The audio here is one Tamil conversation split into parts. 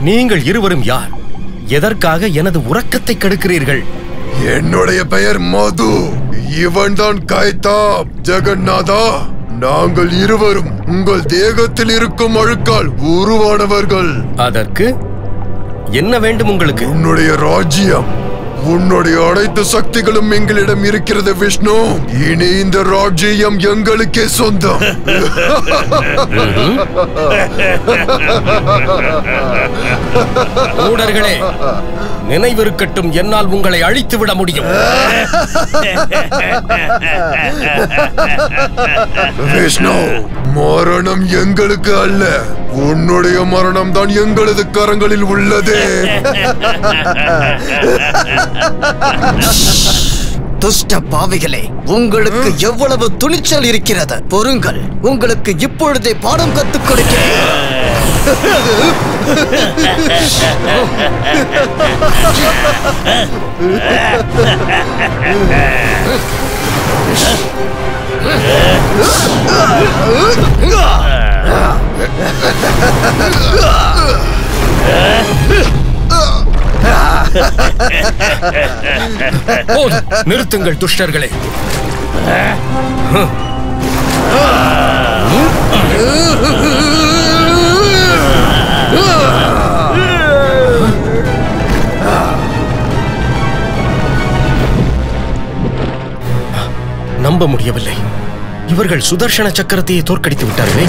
நீங்கள் இருவரும் யார் எதற்காக எனது உறக்கத்தை கெடுக்கிறீர்கள் என்னுடைய பெயர் மது இவன்தான் கைதாப் ஜெகநாதா நாங்கள் இருவரும் உங்கள் தேகத்தில் இருக்கும் அழுக்கால் உருவானவர்கள் அதற்கு என்ன வேண்டும் உங்களுக்கு உன்னுடைய ராஜ்யம் உன்னுடைய அனைத்து சக்திகளும் எங்களிடம் இருக்கிறது விஷ்ணு இனி இந்த ராஜ்யம் எங்களுக்கே சொந்தம் மூடர்களே நினைவிருக்கட்டும் என்னால் உங்களை அழித்து விட முடியும் விஷ்ணு மரணம் எங்களுக்கு அல்ல உன்னுடைய மரணம் தான் எங்களது கரங்களில் உள்ளது துஷ்ட பாவிகளே உங்களுக்கு எவ்வளவு துணிச்சல் இருக்கிறது பொறுங்கள் உங்களுக்கு இப்பொழுதே பாடம் கத்துக் கொடுக்கிறேன் போதும், நிறுத்துங்கள் துஷ்டர்களே நம்ப முடியவில்லை இவர்கள் சுதர்சன சக்கரத்தையே தோற்கடித்து விட்டார்களே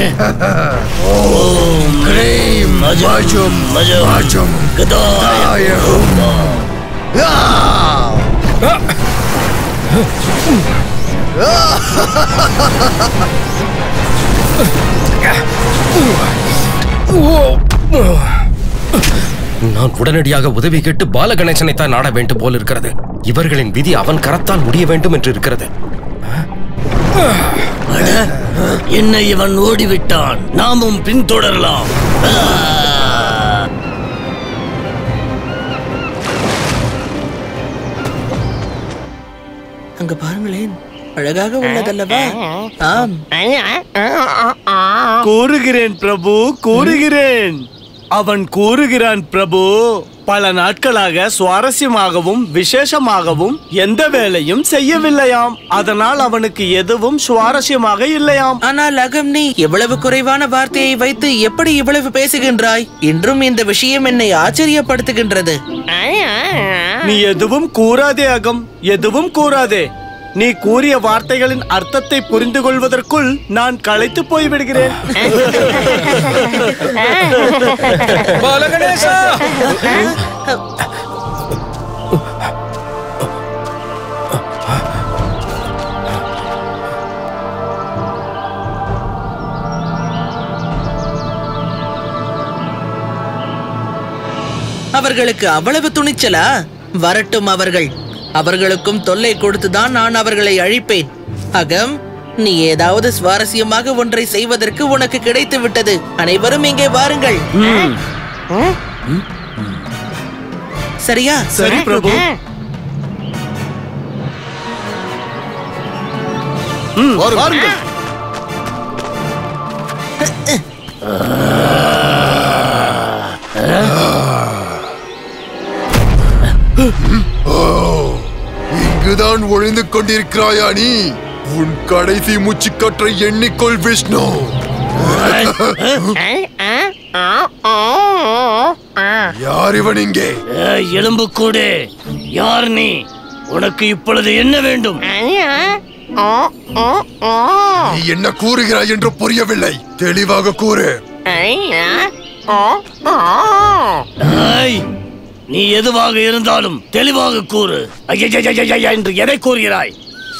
மஜம் மஜம் கதாயம் நான் உடனடியாக உதவி கேட்டு பாலகணேசனை தான் நாட வேண்டும் போல் இருக்கிறது இவர்களின் விதி அவன் கரத்தால் முடிய வேண்டும் என்று இருக்கிறது என்ன இவன் ஓடிவிட்டான் நாமும் பின்தொடரலாம் ஆ! அங்க பாருங்களேன் அழகாக உள்ளதல்லவா ஆம் கூறுகிறேன் பிரபு கூறுகிறேன் அவன் கூறுகிறான் பிரபு பல நாட்களாக சுவாரஸ்யமாகவும் விசேஷமாகவும் எந்த வேலையும் செய்யவில்லையாம் அதனால் அவனுக்கு எதுவும் சுவாரஸ்யமாக இல்லையாம் ஆனால் அகம் நீ இவ்வளவு குறைவான வார்த்தையை வைத்து எப்படி இவ்வளவு பேசுகின்றாய் இன்றும் இந்த விஷயம் என்னை ஆச்சரியப்படுத்துகின்றது நீ எதுவும் கூறாதே அகம் எதுவும் கூறாதே நீ கூறிய வார்த்தைகளின் அர்த்தத்தை புரிந்து கொள்வதற்குள் நான் களைத்து போய்விடுகிறேன் பாலகணேசா அவர்களுக்கு அவ்வளவு துணிச்சலா வரட்டும் அவர்கள் அவர்களுக்கும் தொல்லை கொடுத்துதான் நான் அவர்களை அழிப்பேன் அகம் நீ ஏதாவது சுவாரஸ்யமாக ஒன்றை செய்வதற்கு உனக்கு கிடைத்து விட்டது அனைவரும் இங்கே வாருங்கள் சரியா சரி பிரபு வாருங்கள் இங்குதான் ஒளிந்து கொண்டிருக்கிறாயா நீ உன் கடைசி மூச்சுக்காற்றை எண்ணிக்கொள் விஷ்ணு யார் இவன் இங்கே ஏய், எலும்புக்கூடு யார் நீ உனக்கு இப்பொழுது என்ன வேண்டும் நீ என்ன கூறுகிறாய் என்று புரியவில்லை தெளிவாக கூறு ஏய், நீ எதுவாக இருந்தாலும் தெளிவாக கூறு ஐயையையையைய என்று எதை கூறுகிறாய்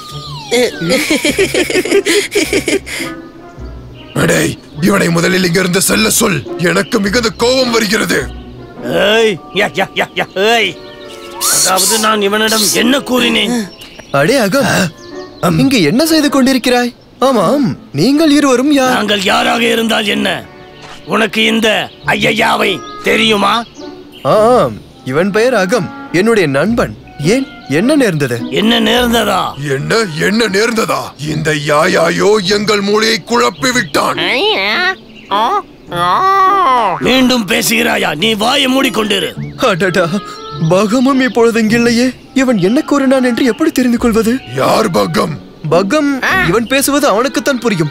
அடேய் இவனை முதலில் இங்கிருந்து செல்ல சொல் எனக்கு மிகுந்த கோபம் வருகிறது ஏய் யா, யா, யா, யா, ஏய். அதாவது நான் இவனிடம் என்ன கூறினேன் அடே அகம் இங்கு என்ன செய்து கொண்டிருக்கிறாய் ஆமாம் நீங்கள் இருவரும் யார் நாங்கள் யாராக இருந்தால் என்ன உனக்கு இந்த ஐயையாவை தெரியுமா ஆம் இவன் பெயர் அகம் என்னுடைய நண்பன் ஏன் என்ன நேர்ந்தது என்ன நேர்ந்ததா என்ன என்ன நேர்ந்ததா இந்த யாயாயோ எங்கள் மூளையை குழப்பி விட்டான் மீண்டும் பேசுகிறாயா நீ வாயை மூடிக்கொண்டிரு அடடா பகமும் இப்பொழுது இங்கில்லையே இவன் என்ன கூறினான் என்று எப்படி தெரிந்து கொள்வது யார் பக்கம் பகம் இவன் பேசுவது அவனுக்குத்தான் புரியும்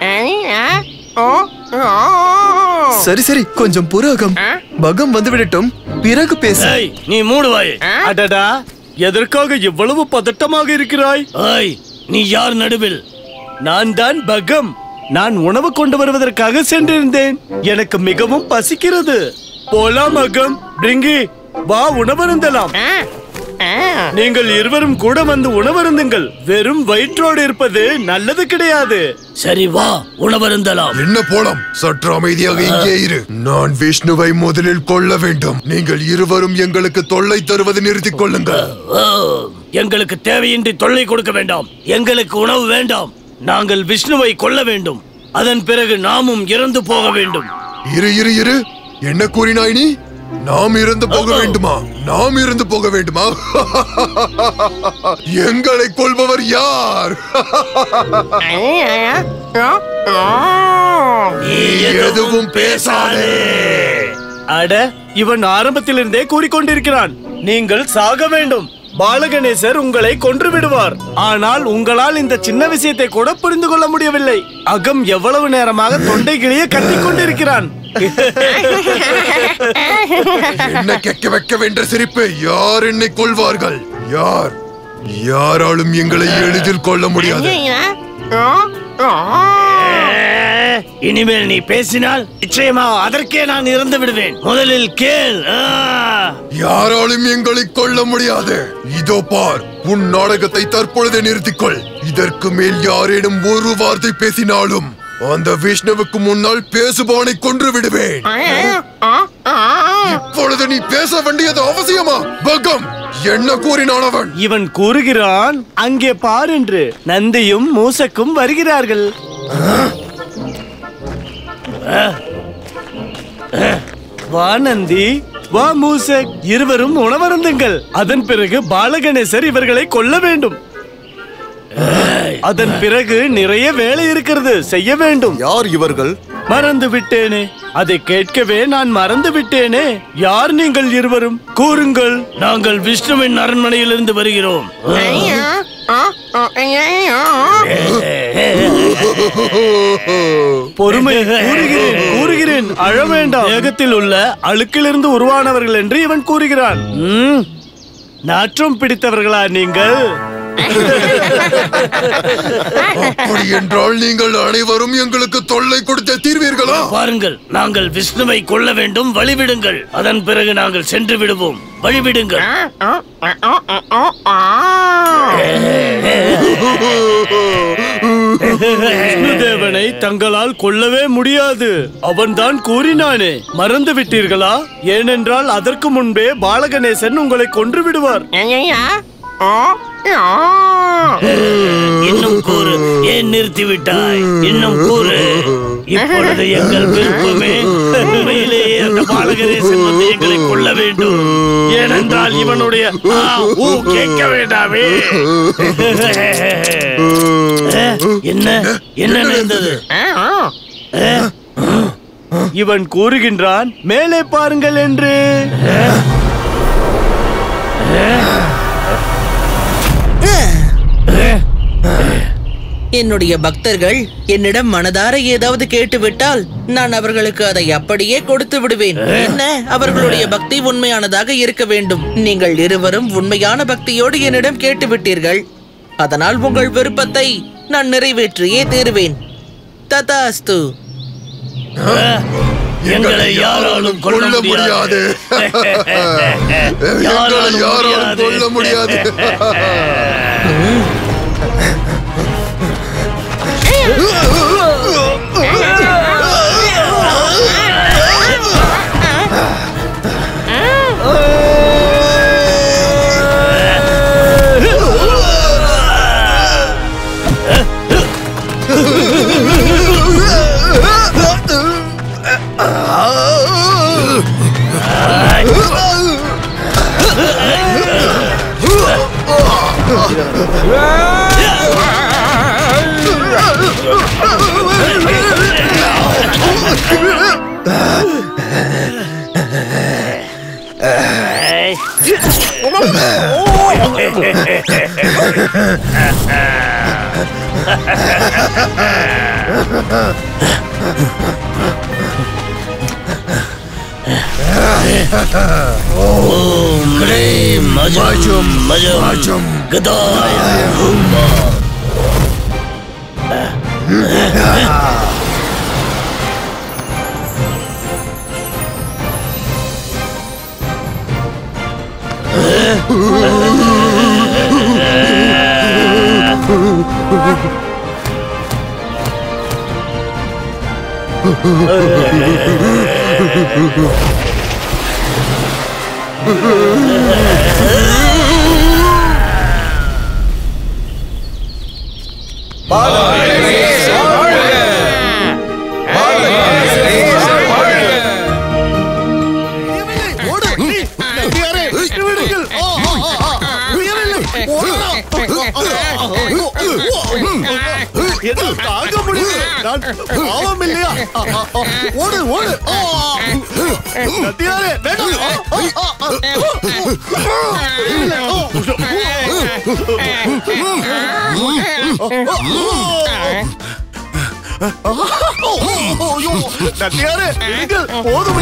சரி சரி கொஞ்சம் புராகம் பகம் வந்துவிடட்டும் பிறகு பேச ஏய் நீ மூடு வாயை அடடா எதற்காக இவ்வளவு பதட்டமாக இருக்கிறாய் ஏய் நீ யார் நடுவில் நான் தான் பகம் நான் உணவு கொண்டு வருவதற்காக சென்றிருந்தேன் எனக்கு மிகவும் பசிக்கிறது போலாம் அகம் பிரிங்கி வா உணவருந்தலாம் நீங்கள் இருவரும் கூட வந்து உணவருந்துங்கள் வெறும் வயிற்றோடு இருப்பது நல்லது கிடையாது சரி வா உணவருந்தலாம் என்ன போலாம் சற்று அமைதியாக இங்கே இரு நான் விஷ்ணுவை முதலில் கொல்ல வேண்டும் நீங்கள் இருவரும் எங்களுக்கு தொல்லை தருவதை நிறுத்திக் கொள்ளுங்கள் ஓ, எங்களுக்கு தேவையின்றி தொல்லை கொடுக்க வேண்டாம் எங்களுக்கு உணவு வேண்டாம் நாங்கள் விஷ்ணுவை கொல்ல வேண்டும் அதன் பிறகு நாமும் இறந்து போக வேண்டும் இரு இரு இரு என்ன கூறினாய் நீ நாம் இறந்து போக வேண்டுமா நாம் இறந்து போக வேண்டுமா எங்களை கொள்பவர் யார் நீ எதுவும் பேசாதே அட இவன் ஆரம்பத்திலிருந்தே கூறிக்கொண்டிருக்கிறான் நீங்கள் சாக வேண்டும் பாலகணேசர் உங்களை கொன்று விடுவார் ஆனால் உங்களால் இந்த சின்ன விஷயத்தை கூட புரிந்து கொள்ள முடியவில்லை அகம் எவ்வளவு நேரமாக தொண்டை கிளிய கத்திக் கொண்டிருக்கிறான் என்ன கெக்க வைக்க வென்ற சிரிப்பு யார் என்னை கொள்வார்கள் யார் யாராலும் எங்களை எளிதில் கொள்ள முடியாது இனிமேல் நீ பேசினால் நிச்சயமா அதற்கே நான் இறந்து விடுவேன் முதலில் கேள் ஆ! யாராலும் எங்களை கொள்ள முடியாது இதோ பார் உன் நாடகத்தை தற்பொழுதே நிறுத்திக்கொள் இதற்கு மேல் யாரேனும் ஒரு வார்த்தை பேசினாலும் அந்த விஷ்ணுவுக்கு முன்னால் பேசுபவனை கொன்று விடுவேன் இப்பொழுது நீ பேச வேண்டியது அவசியமா பகம் என்ன கூறினான் அவன் இவன் கூறுகிறான் அங்கே பார் என்று நந்தியும் மூசக்கும் வருகிறார்கள் வா நந்தி வா மூசக் இருவரும் உணவருந்துங்கள் அதன் பிறகு பாலகணேசர் இவர்களை கொல்ல வேண்டும் அதன் பிறகு நிறைய வேலை இருக்கிறது செய்ய வேண்டும் யார் இவர்கள் மறந்து விட்டேனே அதை கேட்கவே நான் மறந்து விட்டேனே யார் நீங்கள் இருவரும் கூறுங்கள் நாங்கள் விஷ்ணுவின் அரண்மனையிலிருந்து வருகிறோம் பொறுமை கூறுகிறேன் கூறுகிறேன் அழ வேண்டாம் வேகத்தில் உள்ள அழுக்கிலிருந்து உருவானவர்கள் என்று இவன் கூறுகிறான் ம், நாற்றம் பிடித்தவர்களா நீங்கள் அப்படி என்றால் நீங்கள் அனைவரும் எங்களுக்கு தொல்லை கொடுத்த தீர்வீர்களா பாருங்கள் நாங்கள் விஷ்ணுவை கொல்ல வேண்டும் வழிவிடுங்கள் அதன் பிறகு நாங்கள் சென்று விடுவோம் வழிவிடுங்கள் விஷ்ணுதேவனை தங்களால் கொல்லவே முடியாது அவன்தான் கூறினானே மறந்து விட்டீர்களா ஏனென்றால் அதற்கு முன்பே பாலகணேசன் உங்களை கொன்று விடுவார் இன்னும் கூறு ஏன் நிறுத்தி விட்டாய் இன்னும் கூறு இப்பொழுது எங்கள் விருப்பமே உண்மையிலேயே அந்த பாலகணேசன் வந்து எங்களை கொல்ல வேண்டும் ஏனென்றால் இவனுடைய ஆ, ஊ கேட்க வேண்டாமே அஹ், என்ன என்ன நடந்தது இவன் கூறுகின்றான் மேலே பாருங்கள் என்று என்னுடைய பக்தர்கள் என்னிடம் மனதார ஏதாவது கேட்டுவிட்டால் நான் அவர்களுக்கு அதை அப்படியே கொடுத்து விடுவேன் என்ன அவர்களுடைய பக்தி உண்மையானதாக இருக்க வேண்டும் நீங்கள் இருவரும் உண்மையான பக்தியோடு என்னிடம் கேட்டுவிட்டீர்கள் அதனால் உங்கள் விருப்பத்தை நான் நிறைவேற்றியே தீருவேன் ததாஸ்து எங்களை யாராலும் கொல்ல முடியாது எங்களை யாராலும் யாராலும் கொல்ல முடியாது ஓம் ரீம் மஜம் மஜம் கதாய ஹுமா என்னால் தாங்க முடியல நான் பாவம் இல்லையா ஓடு ஓடு நதியாரே வேண்டாம் நதியாரே நீங்கள் போதும்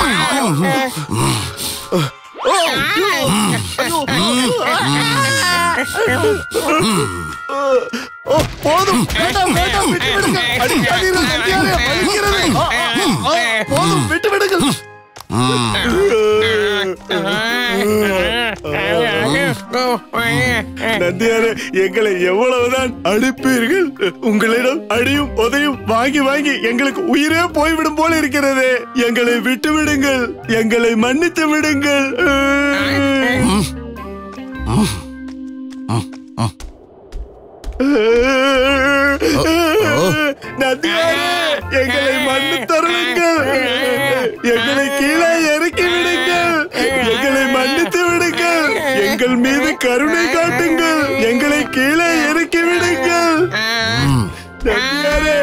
ஓ, போதும் வேண்டாம் வேண்டாம் விட்டு விடுங்க அடிக்காதீர்கள் நதியாரே வலிக்கிறது ஆ, ஆ, ஆ, போதும் விட்டு விடுங்கள் நந்தியாரே எங்களை எவ்வளவுதான் அடிப்பீர்கள் உங்களிடம் அடியும் உதையும் வாங்கி வாங்கி எங்களுக்கு உயிரே போய்விடும் போல இருக்கிறது எங்களை விட்டு விடுங்கள் எங்களை மன்னித்து விடுங்கள் நந்தியாரே எங்களை மன்னித்தருளுங்கள் எங்களை கீழே இறக்கி விடுங்கள் எங்களை மன்னித்து விடுங்கள் எங்கள் மீது கருணை காட்டுங்கள் எங்களை கீழே இறக்கி விடுங்கள் நந்தியாரே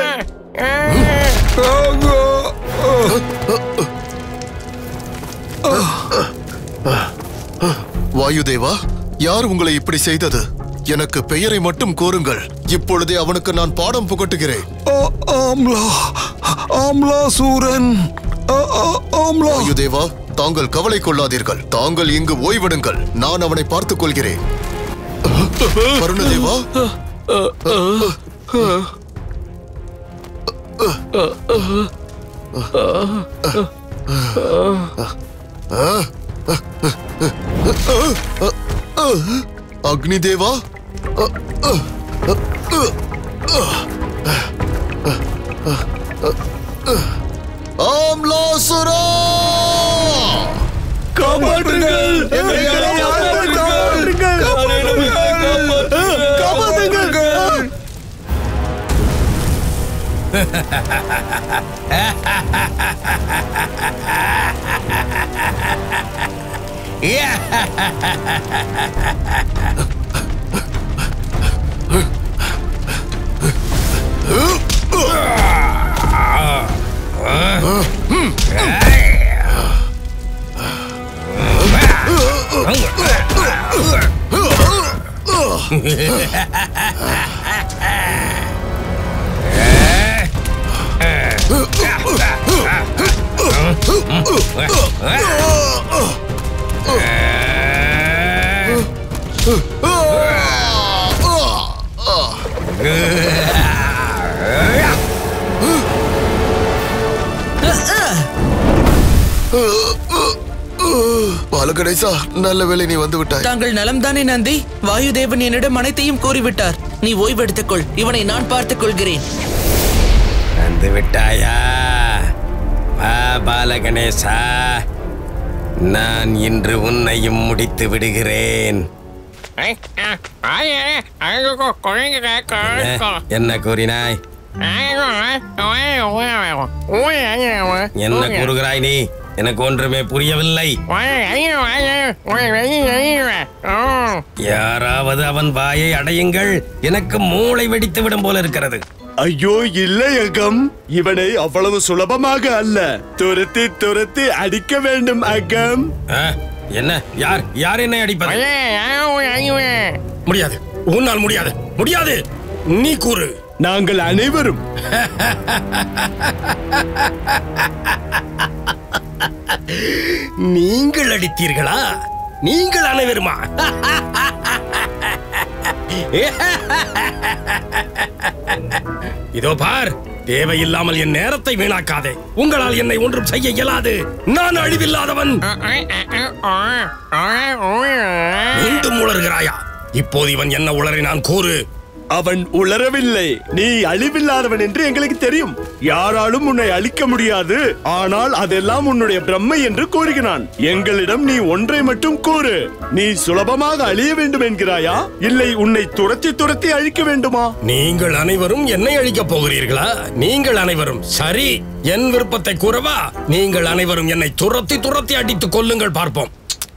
வாயுதேவா யார் உங்களை இப்படி செய்தது எனக்கு பெயரை மட்டும் கூறுங்கள் இப்பொழுதே அவனுக்கு நான் பாடம் புகட்டுகிறேன் ஆம்லா ஆம்லா சூரன் ஆம்லா வாயுதேவா தாங்கள் கவலை கொள்ளாதீர்கள் தாங்கள் இங்கு ஓய்விடுங்கள் நான் அவனை பார்த்துக் கொள்கிறேன் வருணதேவா அக்னி தேவா ஆம்லாசுரா காப்பாற்றுங்கள் எங்களை காப்பாற்றுங்கள் காப்பாற்றுங்கள் பாலகணேசா நல்ல வேளை நீ வந்து விட்டாய் தாங்கள் நலம்தானே நந்தி வாயுதேவன் என்னிடம் அனைத்தையும் கூறிவிட்டார் நீ ஓய்வெடுத்துக்கொள் இவனை நான் பார்த்துக் கொள்கிறேன் வந்து விட்டாயா வா பாலகணேசா நான் இன்று உன்னையும் முடித்து விடுகிறேன் என்ன? என்ன கூறினாய் என்ன கூறுகிறாய் நீ எனக்கு ஒன்றுமே புரியவில்லை யாராவது அவன் வாயை அடையுங்கள் எனக்கு மூளை வெடித்து விடும் போல இருக்கிறது ஐயோ இல்லை அகம் இவனை அவ்வளவு சுலபமாக அல்ல துரத்தி துரத்தி அடிக்க வேண்டும் அகம் ஆ, என்ன யார் யார் என்னை அடிப்பது முடியாது உன்னால் முடியாது முடியாது நீ கூறு நாங்கள் அனைவரும் நீங்கள் அடித்தீர்களா நீங்கள் அனைவருமா இதோ பார் தேவையில்லாமல் என் நேரத்தை வீணாக்காதே உங்களால் என்னை ஒன்றும் செய்ய இயலாது நான் அழிவில்லாதவன் மீண்டும் உளறுகிறாயா இப்போது இவன் என்ன உளறினான் கூறு அவன் உளரவில்லை நீ அழிவில்லாதவன் என்று எங்களுக்கு தெரியும் யாராலும் உன்னை அழிக்க முடியாது ஆனால் அதெல்லாம் உன்னுடைய பிரம்மை என்று கூறுகிறான் எங்களிடம் நீ ஒன்றை மட்டும் கூறு நீ சுலபமாக அழிய வேண்டும் என்கிறாயா இல்லை உன்னை துரத்தி துரத்தி அழிக்க வேண்டுமா நீங்கள் அனைவரும் என்னை அழிக்கப் போகிறீர்களா நீங்கள் அனைவரும் சரி என் விருப்பத்தை கூறவா நீங்கள் அனைவரும் என்னை துரத்தி துரத்தி அடித்துக் கொல்லுங்கள் பார்ப்போம்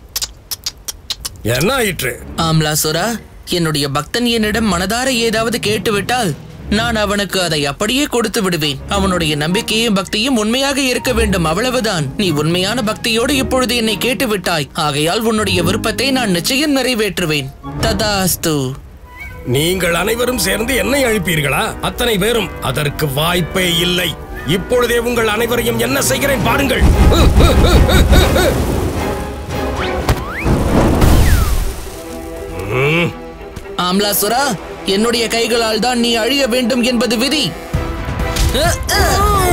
என்ன ஆயிற்று ஆம்லாசுரா என்னுடைய பக்தன் என்னிடம் மனதார ஏதாவது கேட்டுவிட்டால் நான் அவனுக்கு அதை அப்படியே கொடுத்து விடுவேன் அவனுடைய நம்பிக்கையும் பக்தியும் உண்மையாக இருக்க வேண்டும் அவ்வளவுதான் நீ உண்மையான பக்தியோடு இப்பொழுது என்னை கேட்டு விட்டாய் ஆகையால் உன்னுடைய விருப்பத்தை நான் நிச்சயம் நிறைவேற்றுவேன் ததாஸ்து நீங்கள் அனைவரும் சேர்ந்து என்னை அழிப்பீர்களா அத்தனை பேரும் அதற்கு வாய்ப்பே இல்லை இப்பொழுதே உங்கள் அனைவரையும் என்ன செய்கிறேன் பாருங்கள் ஆம்லாசுரா என்னுடைய கைகளால் தான் நீ அழிய வேண்டும் என்பது விதி அ, அ.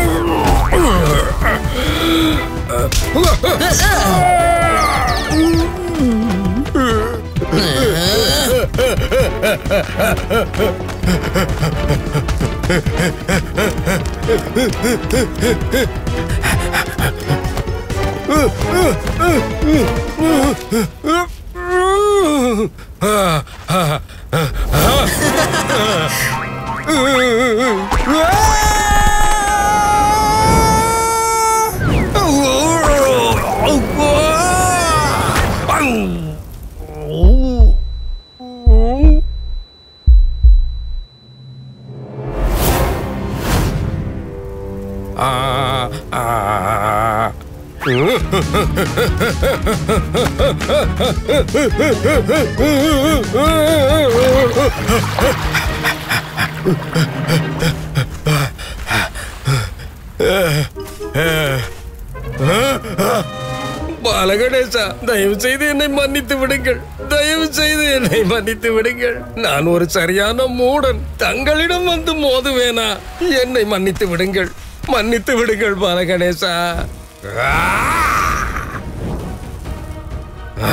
பாலகணேசா தயவு செய்து என்னை மன்னித்து விடுங்கள் தயவு செய்து என்னை மன்னித்து விடுங்கள் நான் ஒரு சரியான மூடன் தங்களிடம் வந்து மோதுவேனா என்னை மன்னித்து விடுங்கள் மன்னித்து விடுங்கள் பாலகணேசா ஆ! ஆ!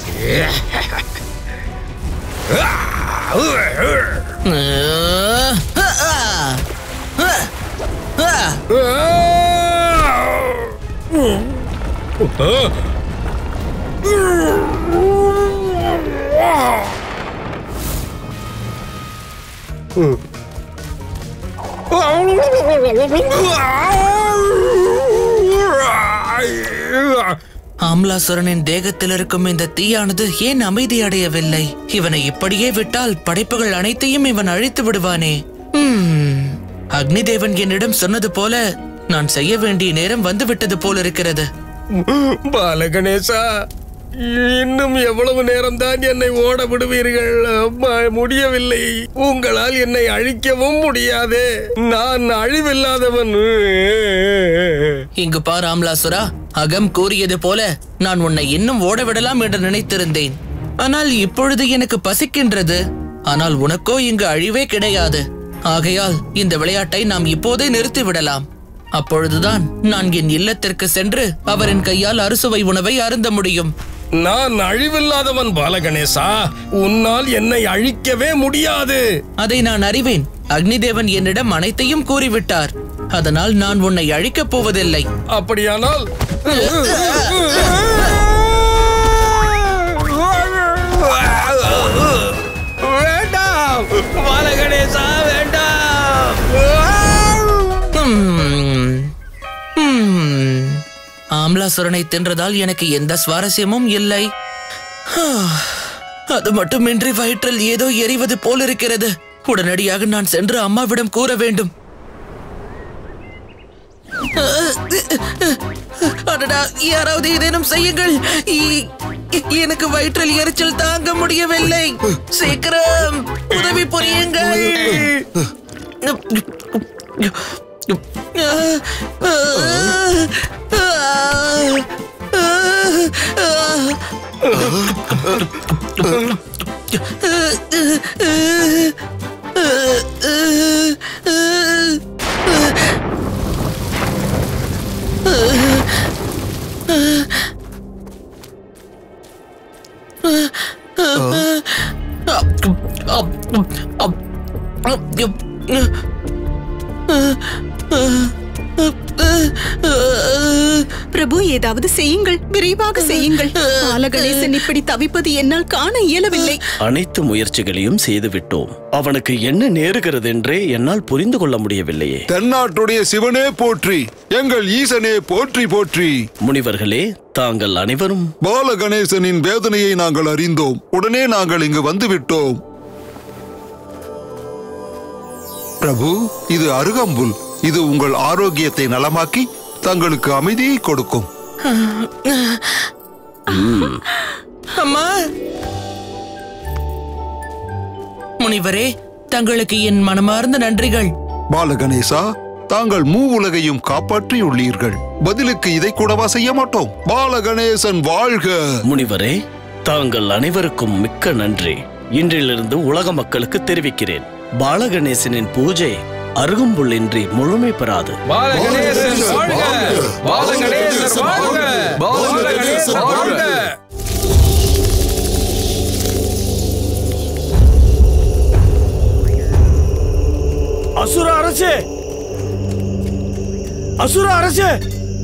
ஆம்லாசுரனின் தேகத்தில் இருக்கும் இந்த தீயானது ஏன் அமைதி அடையவில்லை இவனை இப்படியே விட்டால் படைப்புகள் அனைத்தையும் இவன் அழித்து விடுவானே ஹம். அக்னி தேவன் என்னிடம் சொன்னது போல நான் செய்ய வேண்டிய நேரம் வந்து விட்டது போல இருக்கிறது பாலகணேசா இன்னும் எவ்வளவு நேரம்தான் என்னை ஓட விடுவீர்கள் அம்மா, முடியவில்லை உங்களால் என்னை அழிக்கவும் முடியாது நான் அழிவில்லாதவன் இங்கு பார் ஆம்லாசுரா அகம் கூறியது போல நான் உன்னை இன்னும் ஓட விடலாம் என்று நினைத்திருந்தேன் ஆனால் இப்பொழுது எனக்கு பசிக்கின்றது ஆனால் உனக்கோ இங்கு அழிவே கிடையாது ஆகையால் இந்த விளையாட்டை நாம் இப்போதே நிறுத்தி விடலாம் அப்பொழுதுதான் நான் என் இல்லத்திற்கு சென்று அவரின் கையால் அறுசுவை உணவை அருந்த முடியும் நான் அழிவில்லாதவன் பாலகணேசா உன்னால் என்னை அழிக்கவே முடியாது அதை நான் அறிவேன் அக்னிதேவன் என்னிடம் அனைத்தையும் கூறிவிட்டார் அதனால் நான் உன்னை அழிக்கப் போவதில்லை அப்படியானால் வேண்டாம் பாலகணேசா வேண்டாம் ஹம். ஹம். ஆம்லாசுரனை தின்றதால் எனக்கு எந்த சுவாரஸ்யமும் இல்லை ஹா. அது மட்டுமின்றி வயிற்றில் ஏதோ எரிவது போல் இருக்கிறது உடனடியாக நான் சென்று அம்மாவிடம் கூற வேண்டும் அடடா யாராவது ஏதேனும் செய்யுங்கள் இ- இ- எனக்கு வயிற்றில் எரிச்சல் தாங்க முடியவில்லை சீக்கிரம் உதவி புரியுங்கள் பிரபு ஏதாவது செய்யுங்கள் விரைவாக செய்யுங்கள் பாலகணேசன் இப்படி தவிப்பது என்னால் காண இயலவில்லை அனைத்து முயற்சிகளையும் செய்துவிட்டோம் அவனுக்கு என்ன நேருகிறது என்றே என்னால் புரிந்து கொள்ள முடியவில்லையே தென்னாட்டுடைய சிவனே போற்றி எங்கள் ஈசனே போற்றி போற்றி முனிவர்களே தாங்கள் அனைவரும் பால கணேசனின் வேதனையை நாங்கள் அறிந்தோம் உடனே நாங்கள் இங்கு வந்துவிட்டோம் பிரபு இது அருகம்புல் இது உங்கள் ஆரோக்கியத்தை நலமாக்கி தங்களுக்கு அமைதியை கொடுக்கும் அம்மா முனிவரே தங்களுக்கு என் மனமார்ந்த நன்றிகள் பாலகணேசா தாங்கள் மூ உலகையும் காப்பாற்றியுள்ளீர்கள் பதிலுக்கு இதை கூடவா செய்ய மாட்டோம் பாலகணேசன் வாழ்க முனிவரே தாங்கள் அனைவருக்கும் மிக்க நன்றி இன்றிலிருந்து உலக மக்களுக்கு தெரிவிக்கிறேன் பாலகணேசனின் பூஜை அருகம்புல்லின்றி முழுமை பெறாது பாலகணேசன் வாழ்க பாலகணேசன் வாழ்க பாலகணேசன் வாழ்க அசுர அரசே அசுர அரசே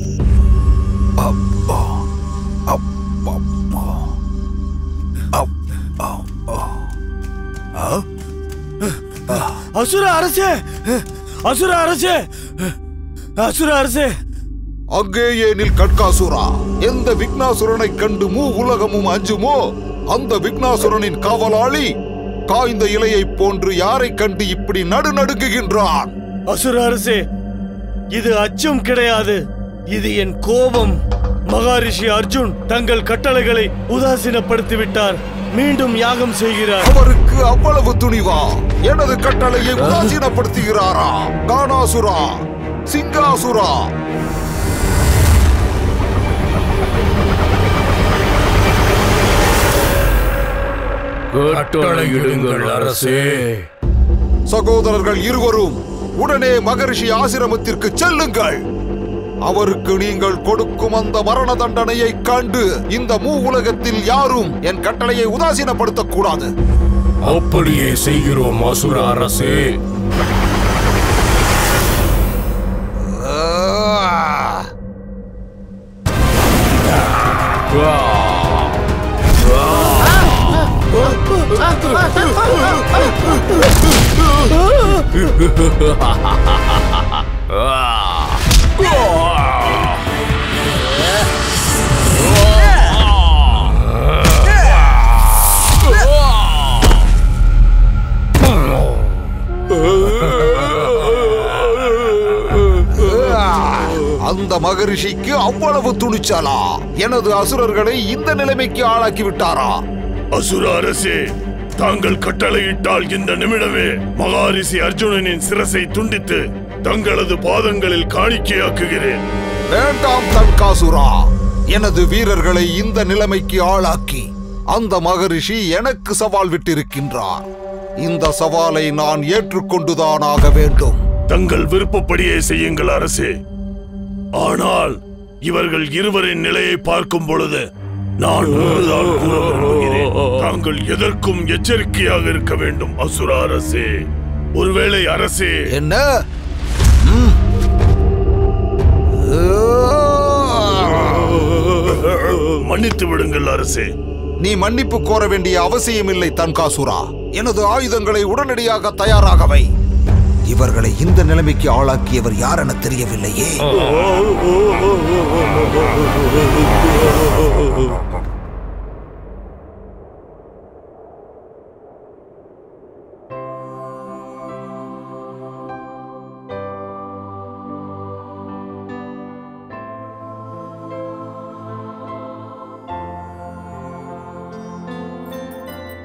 அசுர அரசே அசுர அரசே அசுர அரசே அங்கேயே நில் கட்காசுரா எந்த விக்னாசுரனை கண்டு மூ உலகமும் அஞ்சுமோ அந்த விக்னாசுரனின் காவலாளி காய்ந்த இலையைப் போன்று யாரை கண்டு இப்படி நடுநடுங்குகின்றான் அசுர அரசே இது அச்சம் கிடையாது இது என் கோபம் மகாரிஷி அர்ஜுன் தங்கள் கட்டளைகளை உதாசீனப்படுத்தி விட்டார் மீண்டும் யாகம் செய்கிறார் அவருக்கு அவ்வளவு துணிவா எனது கட்டளையை உதாசீனப்படுத்துகிறாரா கானாசுரா சிங்காசுரா கட்டளையிடுங்கள் அரசே சகோதரர்கள் இருவரும் உடனே மகரிஷி ஆசிரமத்திற்கு செல்லுங்கள் அவருக்கு நீங்கள் கொடுக்கும் அந்த மரண தண்டனையை கண்டு இந்த மூ உலகத்தில் யாரும் என் கட்டளையை உதாசீனப்படுத்தக் கூடாது அப்படியே செய்கிறோம் அசுர அரசே அந்த மகரிஷிக்கு அவ்வளவு துணிச்சலா எனது அசுரர்களை இந்த நிலைமைக்கு ஆளாக்கி விட்டாரா அசுர அரசே தாங்கள் கட்டளையிட்டால் இந்த நிமிடமே மகாரிஷி அர்ஜுனனின் சிரசை துண்டித்து தங்களது பாதங்களில் காணிக்கையாக்குகிறேன் வேண்டாம் தன்காசுரா எனது வீரர்களை இந்த நிலைமைக்கு ஆளாக்கி அந்த மகரிஷி எனக்கு சவால் விட்டிருக்கின்றார் இந்த சவாலை நான் ஏற்றுக்கொண்டுதான் ஆக வேண்டும் தங்கள் விருப்பப்படியே செய்யுங்கள் அரசே ஆனால் இவர்கள் இருவரின் நிலையை பார்க்கும் பொழுது நான் ஒன்றுதான் கூற விரும்புகிறேன் தாங்கள் எதற்கும் எச்சரிக்கையாக இருக்க வேண்டும் அசுர அரசே ஒருவேளை அரசே என்ன மன்னித்து விடுங்கள் அரசே நீ மன்னிப்பு கோர வேண்டிய அவசியமில்லை தன்காசுரா எனது ஆயுதங்களை உடனடியாக தயாராகவை இவர்களை இந்த நிலைமைக்கு ஆளாக்கியவர் யார் என தெரியவில்லையே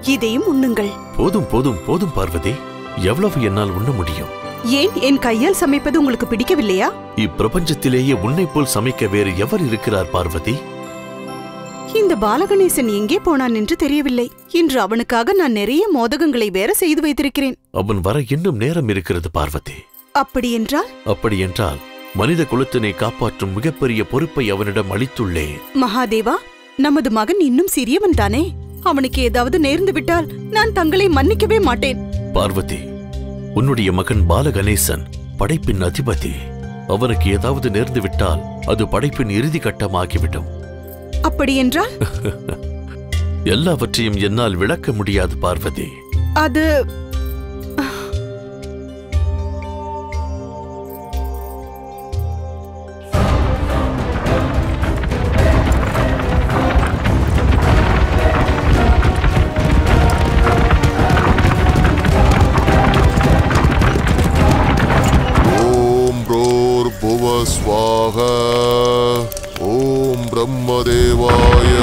இதையும் உண்ணுங்கள் போதும் போதும் போதும் பார்வதி எவ்வளவு என்னால் உண்ண முடியும் ஏன் என் கையால் சமைப்பது உங்களுக்கு பிடிக்கவில்லையா இப்பிரபஞ்சத்திலேயே உன்னை போல் சமைக்க வேறு எவர் இருக்கிறார் பார்வதி இந்த பாலகணேசன் எங்கே போனான் என்று தெரியவில்லை இன்று அவனுக்காக நான் நிறைய மோதகங்களை வேற செய்து வைத்திருக்கிறேன் அவன் வர இன்னும் நேரம் இருக்கிறது பார்வதி அப்படியென்றால் அப்படியென்றால் மனித குலத்தினை காப்பாற்றும் மிகப்பெரிய பொறுப்பை அவனிடம் அளித்துள்ளேன் மகாதேவா நமது மகன் இன்னும் சிறியவன் தானே அவனுக்கு ஏதாவது நேர்ந்து விட்டால் நான் தங்களை மன்னிக்கவே மாட்டேன் பார்வதி உன்னுடைய மகன் பாலகணேசன் படைப்பின் அதிபதி அவனுக்கு ஏதாவது நேர்ந்து விட்டால் அது படைப்பின் இறுதி கட்டமாகிவிடும் அப்படியென்றால் எல்லாவற்றையும் என்னால் விளக்க முடியாது பார்வதி அது ॐ भ्रोर्भुव स्वाहा ॐ ब्रह्मदेवाय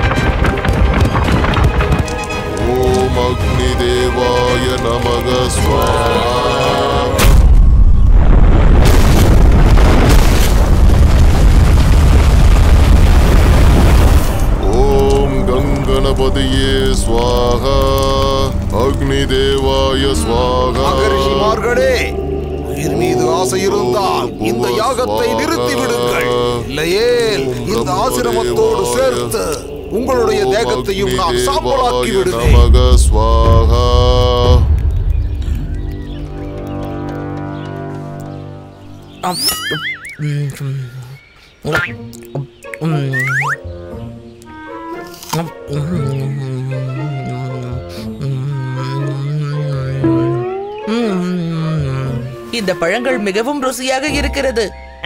ॐ अग्निदेवाय नमः स्वाहा ॐ गङ्गणपतये स्वाहा अग्निदेवाय स्वाहा மகரிஷிமார்களே உயிர் மீது ஆசை இருந்தால் இந்த யாகத்தை நிறுத்தி விடுங்கள் இல்லையேல் இந்த ஆசிரமத்தோடு சேர்த்து உங்களுடைய தேகத்தையும் நான் சாம்பலாக்கி விடுவேன் நமக ஸ்வாஹா இந்த பழங்கள் மிகவும் ருசியாக இருக்கிறது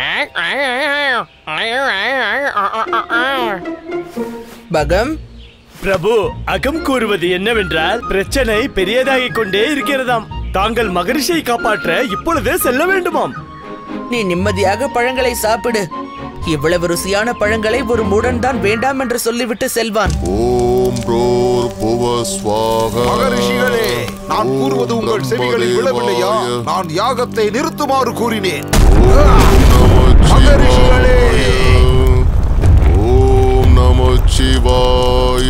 பகம் பிரபு அகம் கூறுவது என்னவென்றால் பிரச்சனை பெரியதாகிக் கொண்டே இருக்கிறதாம் தாங்கள் மகரிஷியை காப்பாற்ற இப்பொழுதே செல்ல வேண்டுமாம் நீ நிம்மதியாக பழங்களை சாப்பிடு இவ்வளவு ருசியான பழங்களை ஒரு மூடன் தான் வேண்டாம் என்று சொல்லிவிட்டு செல்வான் ஓம் ப்ரோர் புவ ஸ்வாஹா மகரிஷிகளே நான் கூறுவது உங்கள் செவிகளில் விழவில்லையா நான் யாகத்தை நிறுத்துமாறு கூறினேன் மகரிஷிகளே ஓம் நமச்சிவாய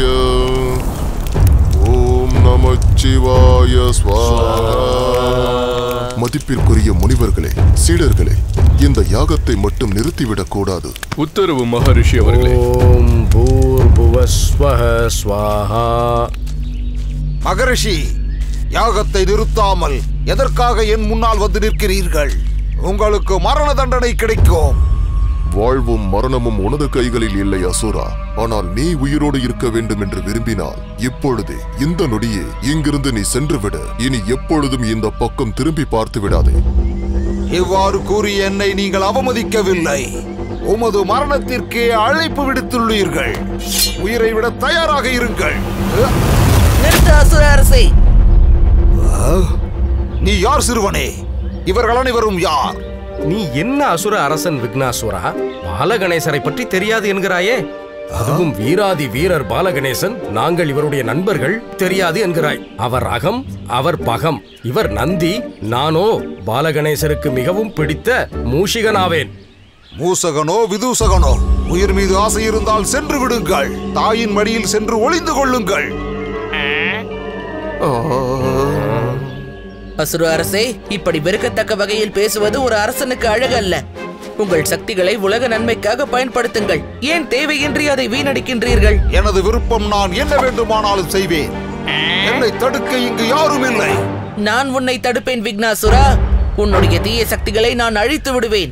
ஓம் நமச்சிவாய ஸ்வாஹா மதிப்பிற்குரிய முனிவர்களே சீடர்களே இந்த யாகத்தை மட்டும் நிறுத்திவிடக் கூடாது உத்தரவு மகரிஷி அவர்களே ஓம் பூர்புவஸ்வஹ ஸ்வாஹா மகரிஷி யாகத்தை நிறுத்தாமல் எதற்காக என் முன்னால் வந்து நிற்கிறீர்கள் உங்களுக்கு மரண தண்டனை கிடைக்கும் வாழ்வும் மரணமும் உனது கைகளில் இல்லை அசுரா ஆனால் நீ உயிரோடு இருக்க வேண்டும் என்று விரும்பினால் இப்பொழுதே இந்த நொடியே இங்கிருந்து நீ சென்று விடு இனி எப்பொழுதும் இந்த பக்கம் திரும்பி பார்த்து விடாதே இவ்வாறு கூறி என்னை நீங்கள் அவமதிக்கவில்லை உமது மரணத்திற்கே அழைப்பு விடுத்துள்ளீர்கள் உயிரை விட தயாராக இருங்கள் நிறுத்த அசுர அரசை நீ யார் சிறுவனே இவர்கள் அனைவரும் யார் நீ என்ன அசுர அரசன் விக்னாசுரா பாலகணேசரை பற்றி தெரியாது என்கிறாயே அதுவும் வீராதி வீரர் பாலகணேசன் நாங்கள் இவருடைய நண்பர்கள் தெரியாது என்கிறாய் அவர் அகம் அவர் பகம் இவர் நந்தி நானோ பாலகணேசருக்கு மிகவும் பிடித்த மூஷிகனாவேன் மூசகனோ விதூசகனோ உயிர் மீது ஆசை இருந்தால் சென்று விடுங்கள் தாயின் மடியில் சென்று ஒளிந்து கொள்ளுங்கள் அசுர அரசே இப்படி வெறுக்கத்தக்க வகையில் பேசுவது ஒரு அரசனுக்கு அழகல்ல உங்கள் சக்திகளை உலக நன்மைக்காக பயன்படுத்துங்கள் ஏன் தேவையின்றி அதை வீணடிக்கின்றீர்கள் எனது விருப்பம் நான் என்ன வேண்டுமானாலும் செய்வேன் என்னை தடுக்க இங்கு யாரும் இல்லை நான் உன்னை தடுப்பேன் விக்னாசுரா உன்னுடைய தீய சக்திகளை நான் அழித்து விடுவேன்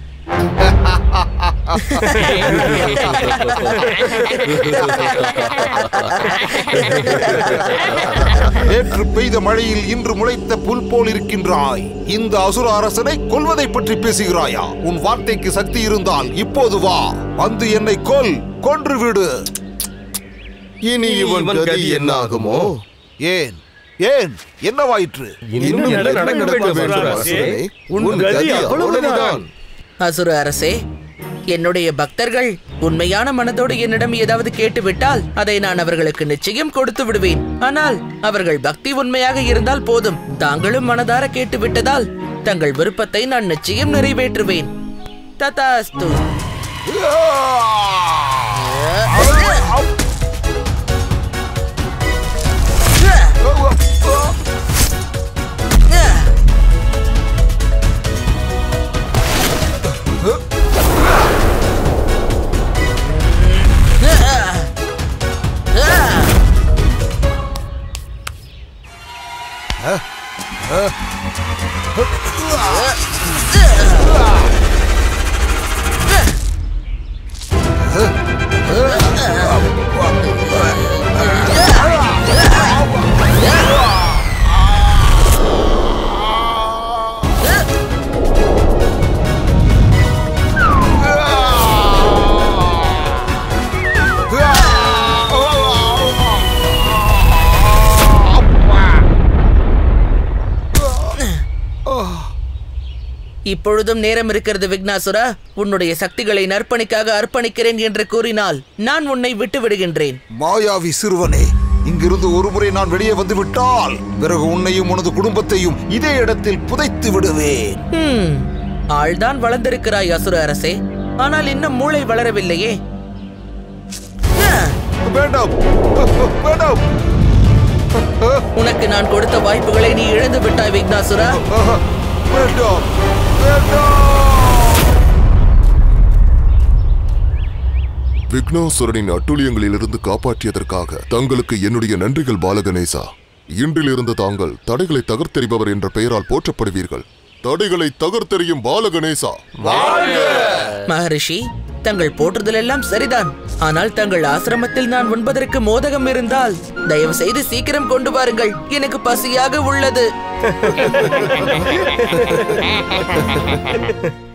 நேற்று பெய்த மழையில் இன்று முளைத்த புல் போல் இருக்கின்றாய் இந்த அசுர அரசனை கொல்வதை பற்றி பேசுகிறாயா உன் வார்த்தைக்கு சக்தி இருந்தால் இப்போது வா வந்து என்னை கொல் கொன்று விடு இனி இவன் கதி என்ன ஆகுமோ ஏன் ஏன் என்னவாயிற்று இன்னும் என்ன நடக்க வேண்டும் அசுர அரசே? உன் கதி அவ்வளவுதான் அசுர அரசே என்னுடைய பக்தர்கள் உண்மையான மனதோடு என்னிடம் ஏதாவது கேட்டுவிட்டால் அதை நான் அவர்களுக்கு நிச்சயம் கொடுத்து விடுவேன் ஆனால் அவர்கள் பக்தி உண்மையாக இருந்தால் போதும் தாங்களும் மனதார கேட்டு விட்டதால் தங்கள் விருப்பத்தை நான் நிச்சயம் நிறைவேற்றுவேன் ததாஸ்து இப்பொழுதும் நேரம் இருக்கிறது விக்னாசுரா உன்னுடைய சக்திகளை நற்பணிக்காக அர்ப்பணிக்கிறேன் என்று கூறினால் நான் உன்னை விட்டு விடுகின்றேன் மாயாவி சிறுவனே இங்கிருந்து ஒருமுறை நான் வெளியே வந்து விட்டால் பிறகு உன்னையும் உனது குடும்பத்தையும் இதே இடத்தில் புதைத்து விடுவேன் ஹம், ஆள்தான் வளர்ந்திருக்கிறாய் அசுர அரசே ஆனால் இன்னும் மூளை வளரவில்லையே வேண்டாம் வேண்டாம் உனக்கு நான் கொடுத்த வாய்ப்புகளை நீ இழந்து விட்டாய் விக்னாசுரா வேண்டாம் வேண்டாம் விக்னாசுரனின் அட்டுழியங்களிலிருந்து காப்பாற்றியதற்காக தங்களுக்கு என்னுடைய நன்றிகள் பாலகணேசா இன்றிலிருந்து தாங்கள் தடைகளை தகர்த்தெறிபவர் என்ற பெயரால் போற்றப்படுவீர்கள் தடைகளை தகர்த்தெறியும் பாலகணேசா மகரிஷி தங்கள் போற்றுதல் எல்லாம் சரிதான் ஆனால் தங்கள் ஆசிரமத்தில் நான் உண்பதற்கு மோதகம் இருந்தால் தயவு செய்து சீக்கிரம் கொண்டு வாருங்கள் எனக்கு பசியாக உள்ளது